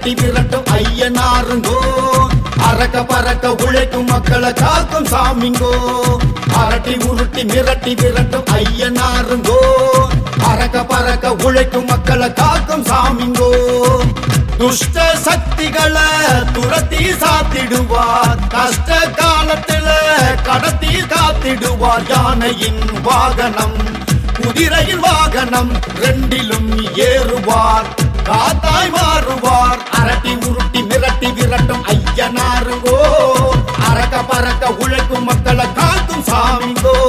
மிரட்டி விரட்டும் ஐயனாருங்கோ அரக்க பறக்க உழைக்கும் மக்களை காக்கும் சாமிங்கோ அரட்டி உருட்டி மிரட்டி விரட்டும் ஐயனாருங்கோ அரக்க பறக்க உழைக்கும் மக்களை காக்கும் சாமிங்கோ துஷ்ட சக்திகளை துரத்தி சாத்திடுவார் கஷ்ட காலத்துல கடத்தி காத்திடுவார் யானையின் வாகனம் குதிரையின் வாகனம் ரெண்டிலும் ஏறுவார் காத்தாய் மாறுவார் அரட்டி உருட்டி மிரட்டி விரட்டும் ஐயனாருங்கோ அரக்க பறக்க உழைக்கும் மக்களை காக்கும் சாமிங்கோ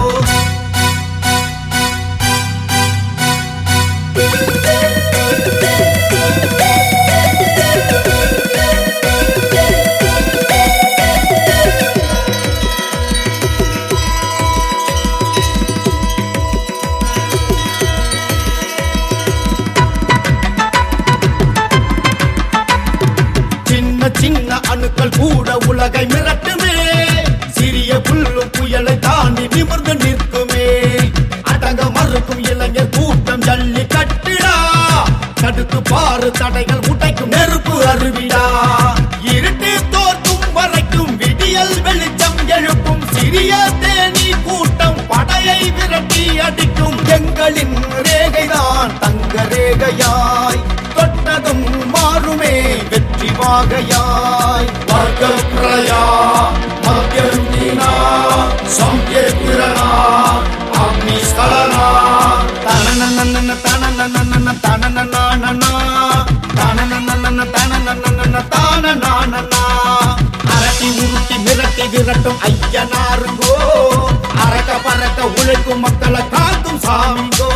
சின்ன சின்ன அணுக்கள் கூட உலகை மிரட்டுமே சிறிய புல்லும் புயலை தாண்டி நிமிர்ந்து நிற்குமே அடங்க மறுக்கும் இளைஞர் கூட்டம் ஜல்லி கட்டிடா தடுத்து பாரு தடைகள் உடைக்கும் நெருப்பு அருவிடா இருட்டு தோற்கும் வரைக்கும் விடியல் வெளிச்சம் எழுப்பும் சிறிய தேனி கூட்டம் படையை விரட்டி அடிக்கும் எங்களின் ரேகைதான் தங்க ரேகையாய் தொட்டதும் மாறுமே வெற்றி வாகையாய் வர்க்க பிரயா மத்தியந்தீனா சம்யேத்திரனா அக்னி ஸ்கலனா தனனனனன தனனனனன தனனனானனா தனனனனன தனனனனன தானனானனா அரட்டி உருட்டி மிரட்டி விரட்டும் ஐயனாருங்கோ அரக்க பறக்க உழைக்கும் மக்களை காக்கும் சாமிங்கோ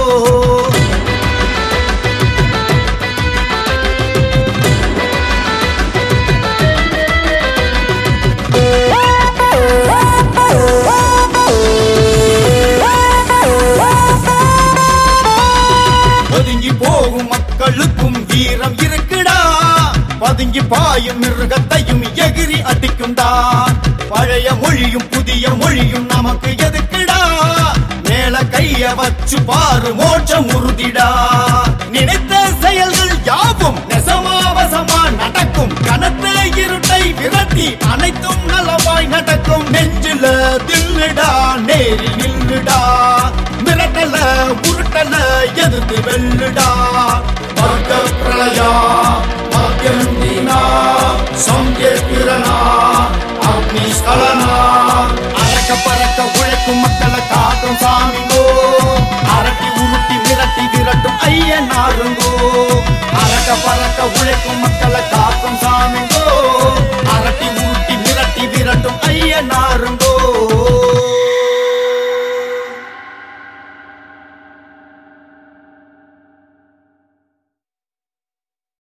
ஒதுங்கி போகும் மக்களுக்கும் வீரம் இருக்குடா பதுங்கி பாயும் மிருகத்தையும் எகிரி அடிக்கும்டா பழைய மொழியும் புதிய மொழியும் நமக்கு எதுக்குடா மேல கைய வச்சு பாரு மோட்சம் உறுதிடா நினைத்த செயல்கள் யாவும் நெசமாவசமா நடக்கும் கனத்த இருட்டை விரட்டி அனைத்தும் நலமாய் நடக்கும் நெஞ்சில தில்லுடா நேரில் நில்லுடா மிரட்டல உருட்டல எதிர்த்து வெல்லுடா வர்க்க பிரளயா மத்தியந்தீனா சம்யேத்திரனா அக்னி ஸ்கலனா அரக்க பறக்க உழைக்கும் மக்களை காக்கும் சாமிங்கோ அரட்டி உருட்டி மிரட்டி விரட்டும் ஐயனாருங்கோ அரக்க பறக்க உழைக்கும் மக்களை